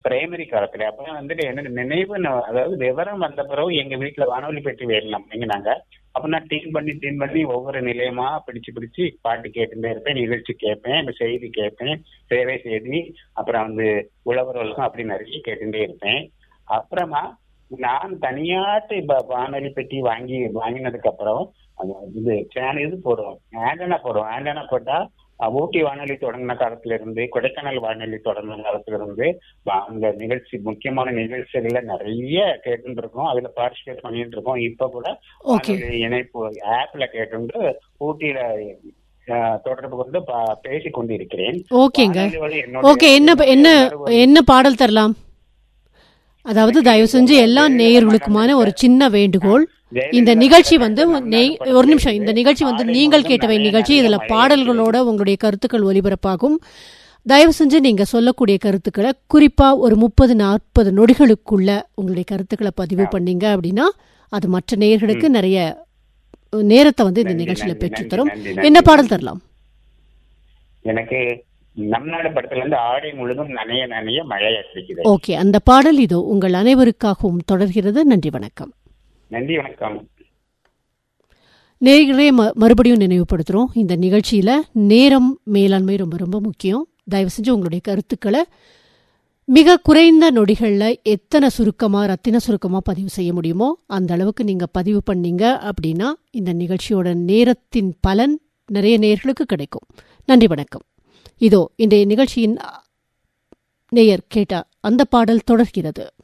Primary காலத்துல அப்ப வந்துட்டு என்ன நினைவு ந- அதாவது விவரம் வந்த பிறகு எங்க வீட்டுல வானொலி பெட்டி வேறலாம் எங்கனாங்க அப்ப நான் டீம் பண்ணி டீம் பண்ணி ஒவ்வொரு நிலையமா பிடிச்சு பிடிச்சு பாட்டு கேட்டுட்டே இருப்பேன் நிகழ்ச்சி கேட்பேன் இப்ப செய்தி கேட்பேன் சேவை செய்தி அப்புறம் வந்து உழவர் உலகம் அப்படி நிறைய கேட்டுட்டே இருப்பேன் அப்புறமா நான் தனியாட்டு இப்ப வானொலி பெட்டி வாங்கி வாங்கினதுக்கு அப்புறம் அது இது சேனல் இது போடுவோம் ஆண்டனா போடுவோம் ஆண்டனா போட்டா அஹ், ஊட்டி வானொலி தொடங்கின காலத்துல இருந்து கொடைக்கானல் வானொலி தொடங்கின காலத்துல இருந்து வா- அந்த நிகழ்ச்சி முக்கியமான நிகழ்ச்சிகள்ல நிறைய கேட்டுட்டு இருக்கோம் அதுல பார்ட்டிசிபேட் பண்ணிட்டு இருக்கோம் இப்ப கூட Okay. வானொலி இணைப்பு ஆப்ல கேட்டு ஊட்டியில அஹ், தொடர்பு கொண்டு பா- பேசிக் கொண்டிருக்கிறேன் ஓகேங்க வானொலியோட என்னுடைய- ஓகே என்ன என்ன என்ன பாடல் தரலாம் அதாவது தயவு செஞ்சு எல்லா நேயர்களுக்குமான ஒரு சின்ன வேண்டுகோள் இந்த நிகழ்ச்சி வந்து நெய்- ஒரு நிமிஷம் இந்த நிகழ்ச்சி வந்து நீங்கள் கேட்டவை நிகழ்ச்சி இதுல பாடல்களோட உங்களுடைய கருத்துக்கள் ஒலிபரப்பாகும் தயவு செஞ்சு நீங்க சொல்லக்கூடிய கருத்துக்களை குறிப்பா ஒரு முப்பது நாற்பது நொடிகளுக்குள்ள உங்களுடைய கருத்துக்களை பதிவு பண்ணீங்க அப்படின்னா அது மற்ற நேயர்களுக்கு நிறைய நேரத்தை வந்து இந்த நன்றி, நிகழ்ச்சியில நன்றி, பெற்றுத்தரும் நன்றி, நன்றி, என்ன நன்றி. பாடல் தரலாம் எனக்கு நம் நாடு படத்துல இருந்து ஆடை முழுதும் நனைய நனைய மழை அடிக்குது ஓகே அந்த பாடல் இதோ உங்கள் அனைவருக்காகவும் தொடர்கிறது நன்றி வணக்கம் நன்றி வணக்கம் நேர்களே ம மறுபடியும் நினைவுபடுத்துகிறோம் இந்த நிகழ்ச்சியில் நேரம் மேலாண்மை ரொம்ப ரொம்ப முக்கியம் தயவு செஞ்சு உங்களுடைய கருத்துக்களை மிக குறைந்த நொடிகளில் எத்தனை சுருக்கமாக ரத்தின சுருக்கமாக பதிவு செய்ய முடியுமோ அந்த அளவுக்கு நீங்கள் பதிவு பண்ணீங்க அப்படின்னா இந்த நிகழ்ச்சியோட நேரத்தின் பலன் நிறைய நேர்களுக்கு கிடைக்கும் நன்றி வணக்கம் இதோ இன்றைய நிகழ்ச்சியின் அ, நேயர் கேட்ட அந்த பாடல் தொடர்கிறது